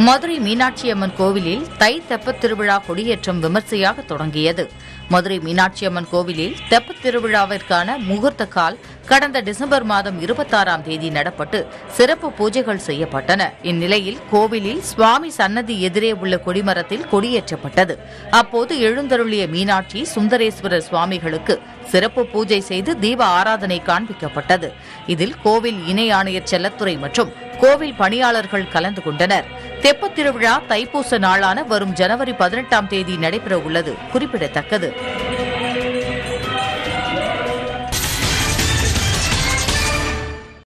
மதுரை மீனாட்சியம்மன் கோவிலில் தை தெப்பத் திருவிழா கொடியேற்றம் விமர்சையாக தொடங்கியது மதுரை மீனாட்சியம்மன் கோவிலில் தெப்பத் திருவிழாவிற்கான முகூர்த்த கால் கடந்த டிசம்பர் மாதம் இருபத்தாறாம் தேதி நடப்பட்டு சிறப்பு பூஜைகள் செய்யப்பட்டன இந்நிலையில் கோவிலில் சுவாமி சன்னதி எதிரே உள்ள கொடிமரத்தில் கொடியேற்றப்பட்டது அப்போது எழுந்தருளிய மீனாட்சி சுந்தரேஸ்வரர் சுவாமிகளுக்கு சிறப்பு பூஜை செய்து தீப ஆராதனை காண்பிக்கப்பட்டது இதில் கோவில் இணை ஆணையர் செல்லத்துறை மற்றும் கோவில் பணியாளர்கள் கலந்து கொண்டனர் தெப்பத் திருவிழா தைப்பூச நாளான வரும் ஜனவரி பதினெட்டாம் தேதி நடைபெற உள்ளது குறிப்பிடத்தக்கது